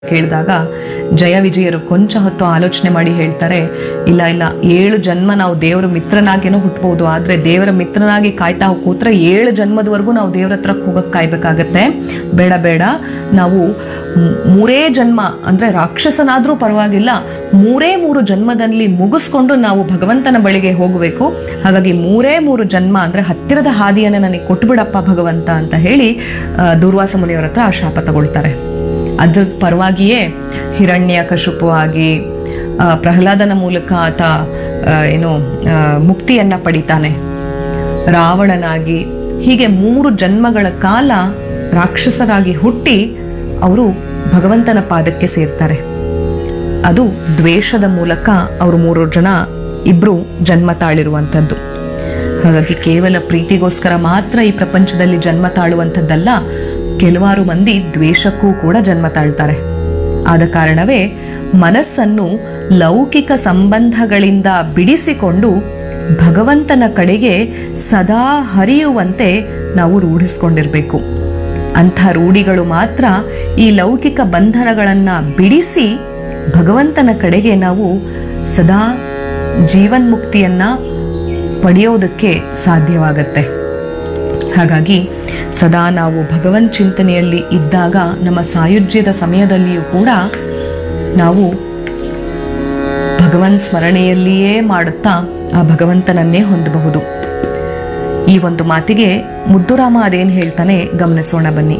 ಕೇಳಿದಾಗ ಜಯ ವಿಜಯರು ಕೊಂಚ ಹೊತ್ತು ಆಲೋಚನೆ ಮಾಡಿ ಹೇಳ್ತಾರೆ ಇಲ್ಲ ಇಲ್ಲ ಏಳು ಜನ್ಮ ನಾವು ದೇವರ ಮಿತ್ರನಾಗೇನೋ ಹುಟ್ಬೋದು ಆದ್ರೆ ದೇವರ ಮಿತ್ರನಾಗಿ ಕಾಯ್ತಾ ಕೂತ್ರೆ ಏಳು ಜನ್ಮದವರೆಗೂ ನಾವು ದೇವರ ಹತ್ರ ಹೋಗಕ್ ಕಾಯ್ಬೇಕಾಗತ್ತೆ ಬೇಡ ಬೇಡ ನಾವು ಮೂ- ಮೂರೇ ಜನ್ಮ ಅಂದ್ರೆ ರಾಕ್ಷಸನಾದ್ರೂ ಪರವಾಗಿಲ್ಲ ಮೂರೇ ಮೂರು ಜನ್ಮದಲ್ಲಿ ಮುಗಿಸ್ಕೊಂಡು ನಾವು ಭಗವಂತನ ಬಳಿಗೆ ಹೋಗಬೇಕು ಹಾಗಾಗಿ ಮೂರೇ ಮೂರು ಜನ್ಮ ಅಂದ್ರೆ ಹತ್ತಿರದ ಹಾದಿಯನ್ನು ನನಗೆ ಕೊಟ್ಬಿಡಪ್ಪ ಭಗವಂತ ಅಂತ ಹೇಳಿ ಆ, ದುರ್ವಾಸ ಮುನಿಯವರ ಹತ್ರ ಆ ಶಾಪ ತಗೊಳ್ತಾರೆ ಅದ್ರ ಪರವಾಗಿಯೇ ಹಿರಣ್ಯ ಕಶುಪು ಆಗಿ ಆ, ಪ್ರಹ್ಲಾದನ ಮೂಲಕ ಆತ ಆ, ಏನು ಆ, ಮುಕ್ತಿಯನ್ನ ಪಡಿತಾನೆ ರಾವಣನಾಗಿ ಹೀಗೆ ಮೂರು ಜನ್ಮಗಳ ಕಾಲ ರಾಕ್ಷಸರಾಗಿ ಹುಟ್ಟಿ ಅವರು ಭಗವಂತನ ಪಾದಕ್ಕೆ ಸೇರ್ತಾರೆ ಅದು ದ್ವೇಷದ ಮೂಲಕ ಅವರು ಮೂರು ಜನ ಇಬ್ರು ಜನ್ಮ ತಾಳಿರುವಂಥದ್ದು ಹಾಗಾಗಿ ಕೇವಲ ಪ್ರೀತಿಗೋಸ್ಕರ ಮಾತ್ರ ಈ ಪ್ರಪಂಚದಲ್ಲಿ ಜನ್ಮ ತಾಳುವಂಥದ್ದಲ್ಲ ಕೆಲವಾರು ಮಂದಿ ದ್ವೇಷಕ್ಕೂ ಕೂಡ ಜನ್ಮ ತಾಳ್ತಾರೆ ಆದ ಕಾರಣವೇ ಮನಸ್ಸನ್ನು ಲೌಕಿಕ ಸಂಬಂಧಗಳಿಂದ ಬಿಡಿಸಿಕೊಂಡು ಭಗವಂತನ ಕಡೆಗೆ ಸದಾ ಹರಿಯುವಂತೆ ನಾವು ರೂಢಿಸ್ಕೊಂಡಿರ್ಬೇಕು ಅಂಥ ರೂಢಿಗಳು ಮಾತ್ರ ಈ ಲೌಕಿಕ ಬಂಧನಗಳನ್ನು ಬಿಡಿಸಿ ಭಗವಂತನ ಕಡೆಗೆ ನಾವು ಸದಾ ಜೀವನ್ಮುಕ್ತಿಯನ್ನ ಪಡೆಯೋದಕ್ಕೆ ಸಾಧ್ಯವಾಗತ್ತೆ ಹಾಗಾಗಿ ಸದಾ ನಾವು ಭಗವನ್ ಚಿಂತನೆಯಲ್ಲಿ ಇದ್ದಾಗ ನಮ್ಮ ಸಾಯುಜ್ಯದ ಸಮಯದಲ್ಲಿಯೂ ಕೂಡ ನಾವು ಭಗವನ್ ಸ್ಮರಣೆಯಲ್ಲಿಯೇ ಮಾಡುತ್ತಾ ಆ ಭಗವಂತನನ್ನೇ ಹೊಂದಬಹುದು ಈ ಒಂದು ಮಾತಿಗೆ ಮುದ್ದುರಾಮ ಅದೇನು ಹೇಳ್ತಾನೆ ಗಮನಿಸೋಣ ಬನ್ನಿ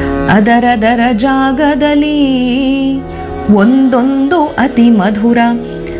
ಅದರದರ ಜಾಗದಲ್ಲಿ ಒಂದೊಂದು ಅತಿ ಮಧುರ